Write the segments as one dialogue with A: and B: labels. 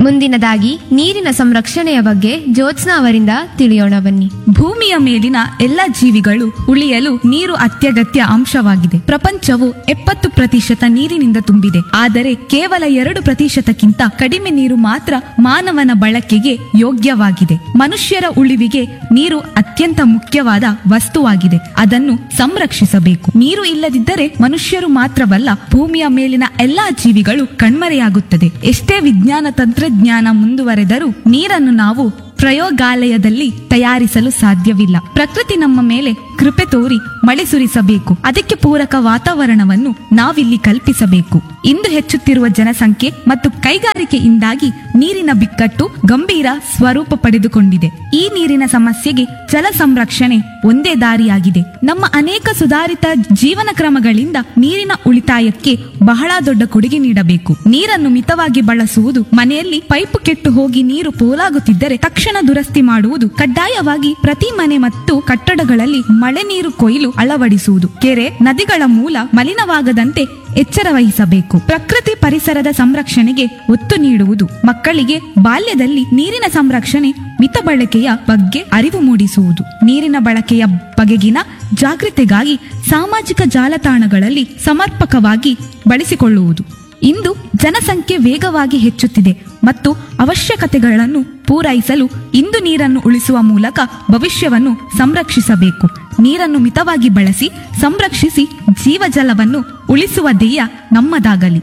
A: ಮುಂದಿನದಾಗಿ ನೀರಿನ ಸಂರಕ್ಷಣೆಯ ಬಗ್ಗೆ ಜ್ಯೋತ್ಸ್ನಾ ಅವರಿಂದ ತಿಳಿಯೋಣ ಬನ್ನಿ
B: ಭೂಮಿಯ ಮೇಲಿನ ಎಲ್ಲ ಜೀವಿಗಳು ಉಳಿಯಲು ನೀರು ಅತ್ಯಗತ್ಯ ಅಂಶವಾಗಿದೆ ಪ್ರಪಂಚವು ಎಪ್ಪತ್ತು ಪ್ರತಿಶತ ನೀರಿನಿಂದ ತುಂಬಿದೆ ಆದರೆ ಕೇವಲ ಎರಡು ಪ್ರತಿಶತಕ್ಕಿಂತ ಕಡಿಮೆ ನೀರು ಮಾತ್ರ ಮಾನವನ ಬಳಕೆಗೆ ಯೋಗ್ಯವಾಗಿದೆ ಮನುಷ್ಯರ ಉಳಿವಿಗೆ ನೀರು ಅತ್ಯಂತ ಮುಖ್ಯವಾದ ವಸ್ತುವಾಗಿದೆ ಅದನ್ನು ಸಂರಕ್ಷಿಸಬೇಕು ನೀರು ಇಲ್ಲದಿದ್ದರೆ ಮನುಷ್ಯರು ಮಾತ್ರವಲ್ಲ ಭೂಮಿಯ ಮೇಲಿನ ಎಲ್ಲಾ ಜೀವಿಗಳು ಕಣ್ಮರೆಯಾಗುತ್ತದೆ ಎಷ್ಟೇ ವಿಜ್ಞಾನ ತಂತ್ರಜ್ಞಾನ ಮುಂದುವರೆದರೂ ನೀರನ್ನು ನಾವು ಪ್ರಯೋಗಾಲಯದಲ್ಲಿ ತಯಾರಿಸಲು ಸಾಧ್ಯವಿಲ್ಲ ಪ್ರಕೃತಿ ನಮ್ಮ ಮೇಲೆ ಕೃಪೆ ತೋರಿ ಮಳೆ ಸುರಿಸಬೇಕು ಅದಕ್ಕೆ ಪೂರಕ ವಾತಾವರಣವನ್ನು ನಾವಿಲ್ಲಿ ಕಲ್ಪಿಸಬೇಕು ಇಂದು ಹೆಚ್ಚುತ್ತಿರುವ ಜನಸಂಖ್ಯೆ ಮತ್ತು ಕೈಗಾರಿಕೆಯಿಂದಾಗಿ ನೀರಿನ ಬಿಕ್ಕಟ್ಟು ಗಂಭೀರ ಸ್ವರೂಪ ಪಡೆದುಕೊಂಡಿದೆ ಈ ನೀರಿನ ಸಮಸ್ಯೆಗೆ ಜಲ ಸಂರಕ್ಷಣೆ ಒಂದೇ ದಾರಿಯಾಗಿದೆ ನಮ್ಮ ಅನೇಕ ಸುಧಾರಿತ ಜೀವನ ಕ್ರಮಗಳಿಂದ ನೀರಿನ ಉಳಿತಾಯಕ್ಕೆ ಬಹಳ ದೊಡ್ಡ ಕೊಡುಗೆ ನೀಡಬೇಕು ನೀರನ್ನು ಮಿತವಾಗಿ ಬಳಸುವುದು ಮನೆಯಲ್ಲಿ ಪೈಪು ಕೆಟ್ಟು ಹೋಗಿ ನೀರು ಪೋಲಾಗುತ್ತಿದ್ದರೆ ತಕ್ಷಣ ದುರಸ್ತಿ ಮಾಡುವುದು ಕಡ್ಡಾಯವಾಗಿ ಪ್ರತಿ ಮನೆ ಮತ್ತು ಕಟ್ಟಡಗಳಲ್ಲಿ ಮಳೆ ನೀರು ಕೊಯ್ಲು ಅಳವಡಿಸುವುದು ಕೆರೆ ನದಿಗಳ ಮೂಲ ಮಲಿನವಾಗದಂತೆ ಎಚ್ಚರ ವಹಿಸಬೇಕು ಪ್ರಕೃತಿ ಪರಿಸರದ ಸಂರಕ್ಷಣೆಗೆ ಒತ್ತು ನೀಡುವುದು ಮಕ್ಕಳಿಗೆ ಬಾಲ್ಯದಲ್ಲಿ ನೀರಿನ ಸಂರಕ್ಷಣೆ ಮಿತ ಬಳಕೆಯ ಬಗ್ಗೆ ಅರಿವು ಮೂಡಿಸುವುದು ನೀರಿನ ಬಳಕೆಯ ಬಗೆಗಿನ ಜಾಗೃತಿಗಾಗಿ ಸಾಮಾಜಿಕ ಜಾಲತಾಣಗಳಲ್ಲಿ ಸಮರ್ಪಕವಾಗಿ ಬಳಸಿಕೊಳ್ಳುವುದು ಇಂದು ಜನಸಂಖ್ಯೆ ವೇಗವಾಗಿ ಹೆಚ್ಚುತ್ತಿದೆ ಮತ್ತು ಅವಶ್ಯಕತೆಗಳನ್ನು ಪೂರೈಸಲು ಇಂದು ನೀರನ್ನು ಉಳಿಸುವ ಮೂಲಕ ಭವಿಷ್ಯವನ್ನು ಸಂರಕ್ಷಿಸಬೇಕು ನೀರನ್ನು ಮಿತವಾಗಿ ಬಳಸಿ ಸಂರಕ್ಷಿಸಿ ಜೀವಜಲವನ್ನು ಉಳಿಸುವ ಧ್ಯೇಯ ನಮ್ಮದಾಗಲಿ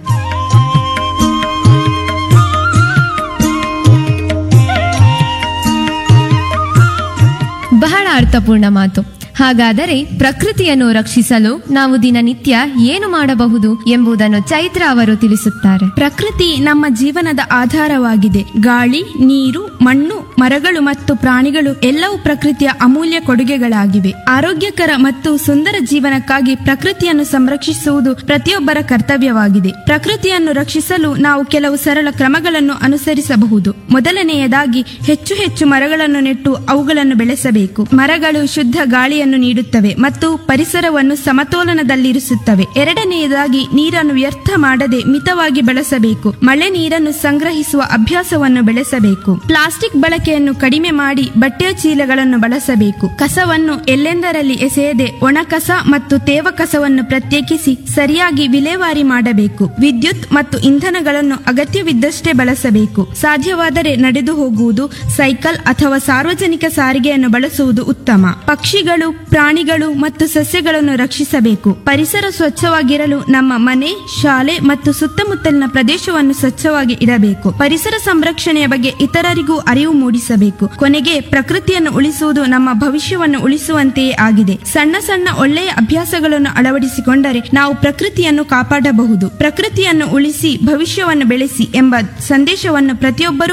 A: ಬಹಳ ಅರ್ಥಪೂರ್ಣ ಮಾತು ಹಾಗಾದರೆ ಪ್ರಕೃತಿಯನ್ನು ರಕ್ಷಿಸಲು ನಾವು ದಿನನಿತ್ಯ ಏನು ಮಾಡಬಹುದು ಎಂಬುದನ್ನು ಚೈತ್ರ ಅವರು ತಿಳಿಸುತ್ತಾರೆ
C: ಪ್ರಕೃತಿ ನಮ್ಮ ಜೀವನದ ಆಧಾರವಾಗಿದೆ ಗಾಳಿ ನೀರು ಮಣ್ಣು ಮರಗಳು ಮತ್ತು ಪ್ರಾಣಿಗಳು ಎಲ್ಲವೂ ಪ್ರಕೃತಿಯ ಅಮೂಲ್ಯ ಕೊಡುಗೆಗಳಾಗಿವೆ ಆರೋಗ್ಯಕರ ಮತ್ತು ಸುಂದರ ಜೀವನಕ್ಕಾಗಿ ಪ್ರಕೃತಿಯನ್ನು ಸಂರಕ್ಷಿಸುವುದು ಪ್ರತಿಯೊಬ್ಬರ ಕರ್ತವ್ಯವಾಗಿದೆ ಪ್ರಕೃತಿಯನ್ನು ರಕ್ಷಿಸಲು ನಾವು ಕೆಲವು ಸರಳ ಕ್ರಮಗಳನ್ನು ಅನುಸರಿಸಬಹುದು ಮೊದಲನೆಯದಾಗಿ ಹೆಚ್ಚು ಹೆಚ್ಚು ಮರಗಳನ್ನು ನೆಟ್ಟು ಅವುಗಳನ್ನು ಬೆಳೆಸಬೇಕು ಮರಗಳು ಶುದ್ಧ ಗಾಳಿಯನ್ನು ನೀಡುತ್ತವೆ ಮತ್ತು ಪರಿಸರವನ್ನು ಸಮತೋಲನದಲ್ಲಿರಿಸುತ್ತವೆ ಎರಡನೆಯದಾಗಿ ನೀರನ್ನು ವ್ಯರ್ಥ ಮಾಡದೆ ಮಿತವಾಗಿ ಬಳಸಬೇಕು ಮಳೆ ನೀರನ್ನು ಸಂಗ್ರಹಿಸುವ ಅಭ್ಯಾಸವನ್ನು ಬೆಳೆಸಬೇಕು ಪ್ಲಾಸ್ಟಿಕ್ ಬಳಕೆಯನ್ನು ಕಡಿಮೆ ಮಾಡಿ ಬಟ್ಟೆಯ ಚೀಲಗಳನ್ನು ಬಳಸಬೇಕು ಕಸವನ್ನು ಎಲ್ಲೆಂದರಲ್ಲಿ ಎಸೆಯದೆ ಒಣ ಕಸ ಮತ್ತು ತೇವ ಕಸವನ್ನು ಪ್ರತ್ಯೇಕಿಸಿ ಸರಿಯಾಗಿ ವಿಲೇವಾರಿ ಮಾಡಬೇಕು ವಿದ್ಯುತ್ ಮತ್ತು ಇಂಧನಗಳನ್ನು ಅಗತ್ಯವಿದ್ದಷ್ಟೇ ಬಳಸಬೇಕು ಸಾಧ್ಯವಾದರೆ ನಡೆದು ಹೋಗುವುದು ಸೈಕಲ್ ಅಥವಾ ಸಾರ್ವಜನಿಕ ಸಾರಿಗೆಯನ್ನು ಬಳಸುವುದು ಉತ್ತಮ ಪಕ್ಷಿಗಳು ಪ್ರಾಣಿಗಳು ಮತ್ತು ಸಸ್ಯಗಳನ್ನು ರಕ್ಷಿಸಬೇಕು ಪರಿಸರ ಸ್ವಚ್ಛವಾಗಿರಲು ನಮ್ಮ ಮನೆ ಶಾಲೆ ಮತ್ತು ಸುತ್ತಮುತ್ತಲಿನ ಪ್ರದೇಶವನ್ನು ಸ್ವಚ್ಛವಾಗಿ ಇಡಬೇಕು ಪರಿಸರ ಸಂರಕ್ಷಣೆಯ ಬಗ್ಗೆ ಇತರರಿಗೂ ಅರಿವು ಮೂಡಿಸಬೇಕು ಕೊನೆಗೆ ಪ್ರಕೃತಿಯನ್ನು ಉಳಿಸುವುದು ನಮ್ಮ ಭವಿಷ್ಯವನ್ನು ಉಳಿಸುವಂತೆಯೇ ಆಗಿದೆ ಸಣ್ಣ ಸಣ್ಣ ಒಳ್ಳೆಯ ಅಭ್ಯಾಸಗಳನ್ನು ಅಳವಡಿಸಿಕೊಂಡರೆ ನಾವು ಪ್ರಕೃತಿಯನ್ನು ಕಾಪಾಡಬಹುದು ಪ್ರಕೃತಿಯನ್ನು ಉಳಿಸಿ ಭವಿಷ್ಯವನ್ನು ಬೆಳೆಸಿ ಎಂಬ ಸಂದೇಶವನ್ನು ಪ್ರತಿಯೊಬ್ಬರೂ